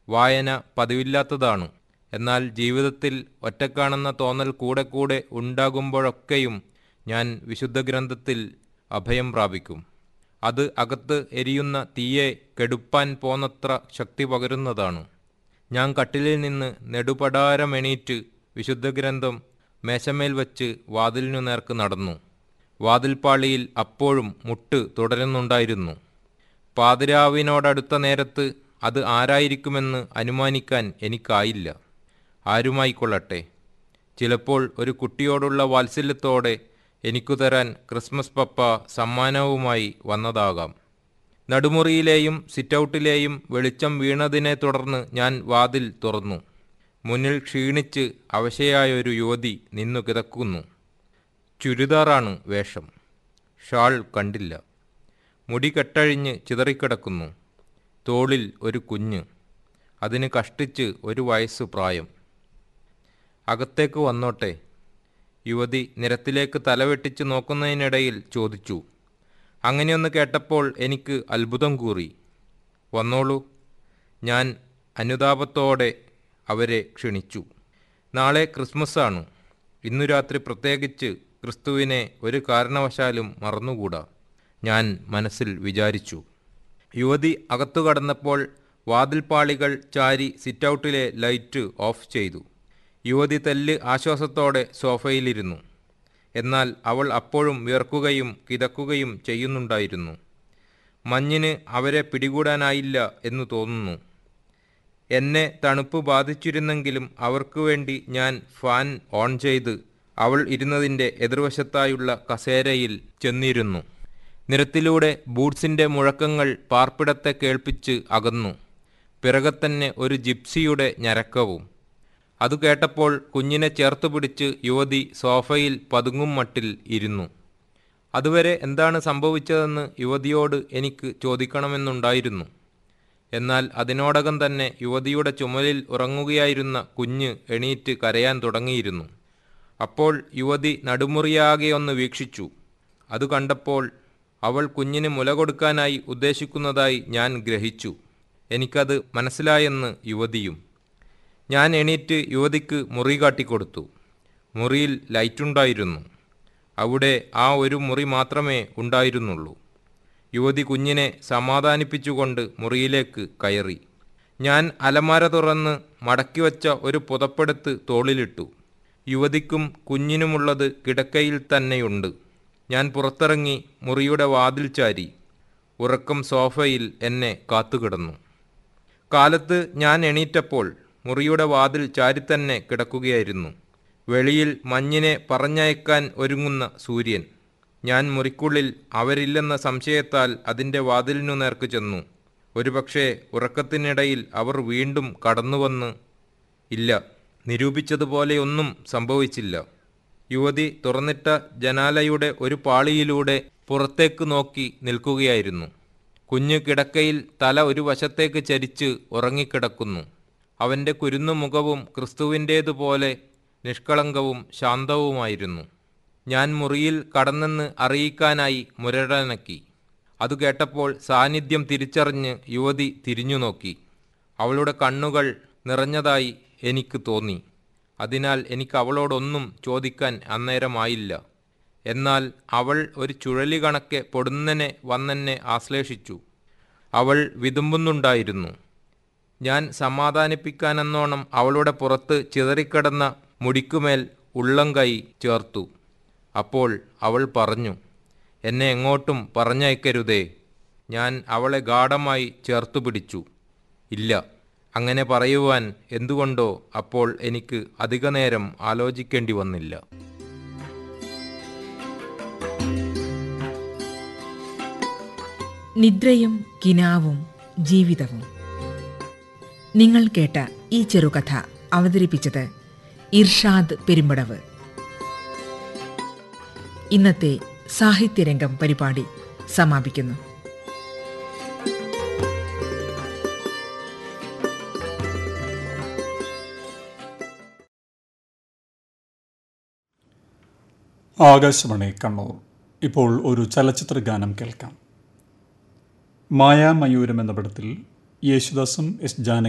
വായന പതിവില്ലാത്തതാണ് എന്നാൽ ജീവിതത്തിൽ ഒറ്റക്കാണെന്ന തോന്നൽ കൂടെ കൂടെ ഉണ്ടാകുമ്പോഴൊക്കെയും ഞാൻ വിശുദ്ധ ഗ്രന്ഥത്തിൽ അഭയം പ്രാപിക്കും അത് അകത്ത് എരിയുന്ന തീയെ കെടുപ്പാൻ പോന്നത്ര ശക്തി പകരുന്നതാണ് ഞാൻ കട്ടിലിൽ നിന്ന് നെടുപടാരമെണീറ്റ് വിശുദ്ധ ഗ്രന്ഥം മേശമേൽ വച്ച് വാതിലിനു നേർക്ക് നടന്നു വാതിൽപ്പാളിയിൽ അപ്പോഴും മുട്ട് തുടരുന്നുണ്ടായിരുന്നു പാതിരാവിനോടടുത്ത നേരത്ത് അത് ആരായിരിക്കുമെന്ന് അനുമാനിക്കാൻ എനിക്കായില്ല ആരുമായിക്കൊള്ളട്ടെ ചിലപ്പോൾ ഒരു കുട്ടിയോടുള്ള വാത്സല്യത്തോടെ എനിക്കു തരാൻ ക്രിസ്മസ് പപ്പ സമ്മാനവുമായി വന്നതാകാം നടുമുറിയിലെയും സിറ്റൗട്ടിലെയും വെളിച്ചം വീണതിനെ തുടർന്ന് ഞാൻ വാതിൽ തുറന്നു മുന്നിൽ ക്ഷീണിച്ച് അവശയായൊരു യുവതി നിന്നു കിതക്കുന്നു ചുരിദാറാണ് വേഷം ഷാൾ കണ്ടില്ല മുടി കെട്ടഴിഞ്ഞ് ചിതറിക്കിടക്കുന്നു തോളിൽ ഒരു കുഞ്ഞ് അതിന് കഷ്ടിച്ച് ഒരു വയസ്സ് പ്രായം അകത്തേക്ക് വന്നോട്ടെ യുവതി നിരത്തിലേക്ക് തലവെട്ടിച്ച് നോക്കുന്നതിനിടയിൽ ചോദിച്ചു അങ്ങനെയൊന്ന് കേട്ടപ്പോൾ എനിക്ക് അത്ഭുതം കൂറി വന്നോളൂ ഞാൻ അനുതാപത്തോടെ അവരെ ക്ഷണിച്ചു നാളെ ക്രിസ്മസാണ് ഇന്നു രാത്രി പ്രത്യേകിച്ച് ക്രിസ്തുവിനെ ഒരു കാരണവശാലും മറന്നുകൂടാ ഞാൻ മനസ്സിൽ വിചാരിച്ചു യുവതി അകത്തു കടന്നപ്പോൾ വാതിൽപ്പാളികൾ ചാരി സിറ്റൗട്ടിലെ ലൈറ്റ് ഓഫ് ചെയ്തു യുവതി തല്ല് ആശ്വാസത്തോടെ സോഫയിലിരുന്നു എന്നാൽ അവൾ അപ്പോഴും വിയർക്കുകയും കിതക്കുകയും ചെയ്യുന്നുണ്ടായിരുന്നു മഞ്ഞിന് അവരെ പിടികൂടാനായില്ല എന്ന് തോന്നുന്നു എന്നെ തണുപ്പ് ബാധിച്ചിരുന്നെങ്കിലും അവർക്ക് വേണ്ടി ഞാൻ ഫാൻ ഓൺ ചെയ്ത് അവൾ ഇരുന്നതിൻ്റെ എതിർവശത്തായുള്ള കസേരയിൽ ചെന്നിരുന്നു നിരത്തിലൂടെ ബൂട്ട്സിൻ്റെ മുഴക്കങ്ങൾ പാർപ്പിടത്തെ കേൾപ്പിച്ച് അകന്നു പിറകെ ഒരു ജിപ്സിയുടെ ഞരക്കവും അതു കേട്ടപ്പോൾ കുഞ്ഞിനെ ചേർത്ത് പിടിച്ച് യുവതി സോഫയിൽ പതുങ്ങും മട്ടിൽ ഇരുന്നു അതുവരെ എന്താണ് സംഭവിച്ചതെന്ന് യുവതിയോട് എനിക്ക് ചോദിക്കണമെന്നുണ്ടായിരുന്നു എന്നാൽ അതിനോടകം തന്നെ യുവതിയുടെ ചുമലിൽ ഉറങ്ങുകയായിരുന്ന കുഞ്ഞ് എണീറ്റ് കരയാൻ തുടങ്ങിയിരുന്നു അപ്പോൾ യുവതി നടുമുറിയാകെ ഒന്ന് വീക്ഷിച്ചു അത് കണ്ടപ്പോൾ അവൾ കുഞ്ഞിന് മുല കൊടുക്കാനായി ഉദ്ദേശിക്കുന്നതായി ഞാൻ ഗ്രഹിച്ചു എനിക്കത് മനസ്സിലായെന്ന് യുവതിയും ഞാൻ എണീറ്റ് യുവതിക്ക് മുറി കാട്ടിക്കൊടുത്തു മുറിയിൽ ലൈറ്റുണ്ടായിരുന്നു അവിടെ ആ ഒരു മുറി മാത്രമേ ഉണ്ടായിരുന്നുള്ളൂ യുവതി കുഞ്ഞിനെ സമാധാനിപ്പിച്ചുകൊണ്ട് മുറിയിലേക്ക് കയറി ഞാൻ അലമാര തുറന്ന് മടക്കിവച്ച ഒരു പുതപ്പെടുത്ത് തോളിലിട്ടു യുവതിക്കും കുഞ്ഞിനുമുള്ളത് കിടക്കയിൽ തന്നെയുണ്ട് ഞാൻ പുറത്തിറങ്ങി മുറിയുടെ വാതിൽ ചാരി ഉറക്കം സോഫയിൽ എന്നെ കാത്തുകിടന്നു കാലത്ത് ഞാൻ എണീറ്റപ്പോൾ മുറിയുടെ വാതിൽ ചാരിത്തന്നെ കിടക്കുകയായിരുന്നു വെളിയിൽ മഞ്ഞിനെ പറഞ്ഞയക്കാൻ ഒരുങ്ങുന്ന സൂര്യൻ ഞാൻ മുറിക്കുള്ളിൽ അവരില്ലെന്ന സംശയത്താൽ അതിൻ്റെ വാതിലിനു നേർക്ക് ചെന്നു ഒരുപക്ഷെ ഉറക്കത്തിനിടയിൽ അവർ വീണ്ടും കടന്നുവന്ന് ഇല്ല നിരൂപിച്ചതുപോലെയൊന്നും സംഭവിച്ചില്ല യുവതി തുറന്നിട്ട ജനാലയുടെ ഒരു പാളിയിലൂടെ പുറത്തേക്ക് നോക്കി നിൽക്കുകയായിരുന്നു കുഞ്ഞ് കിടക്കയിൽ തല ഒരു വശത്തേക്ക് ചരിച്ച് ഉറങ്ങിക്കിടക്കുന്നു അവൻ്റെ കുരുന്നു മുഖവും ക്രിസ്തുവിൻ്റേതുപോലെ നിഷ്കളങ്കവും ശാന്തവുമായിരുന്നു ഞാൻ മുറിയിൽ കടന്നെന്ന് അറിയിക്കാനായി മുരടനക്കി അതു കേട്ടപ്പോൾ സാന്നിധ്യം തിരിച്ചറിഞ്ഞ് യുവതി തിരിഞ്ഞു നോക്കി അവളുടെ കണ്ണുകൾ നിറഞ്ഞതായി എനിക്ക് തോന്നി അതിനാൽ എനിക്ക് അവളോടൊന്നും ചോദിക്കാൻ അന്നേരമായില്ല എന്നാൽ അവൾ ഒരു ചുഴലി കണക്കെ പൊടുന്നനെ വന്നെന്നെ ആശ്ലേഷിച്ചു അവൾ വിതുമ്പുന്നുണ്ടായിരുന്നു ഞാൻ സമാധാനിപ്പിക്കാനെന്നോണം അവളുടെ പുറത്ത് ചിതറിക്കിടന്ന മുടിക്കുമേൽ ഉള്ളം കൈ ചേർത്തു അപ്പോൾ അവൾ പറഞ്ഞു എന്നെ എങ്ങോട്ടും പറഞ്ഞയക്കരുതേ ഞാൻ അവളെ ഗാഠമായി ചേർത്തു പിടിച്ചു ഇല്ല അങ്ങനെ പറയുവാൻ എന്തുകൊണ്ടോ അപ്പോൾ എനിക്ക് അധികനേരം ആലോചിക്കേണ്ടി വന്നില്ല നിദ്രയും കിനാവും ജീവിതവും നിങ്ങൾ കേട്ട ഈ ചെറുകഥ അവതരിപ്പിച്ചത് ഇർഷാദ് പെരുമ്പടവ് ഇന്നത്തെ സാഹിത്യരംഗം പരിപാടി സമാപിക്കുന്നു ആകാശവാണി കണ്ണൂർ ഇപ്പോൾ ഒരു ചലച്ചിത്ര ഗാനം കേൾക്കാം മായാമയൂരം എന്ന പടത്തിൽ യേശുദാസും എസ് ജാനകി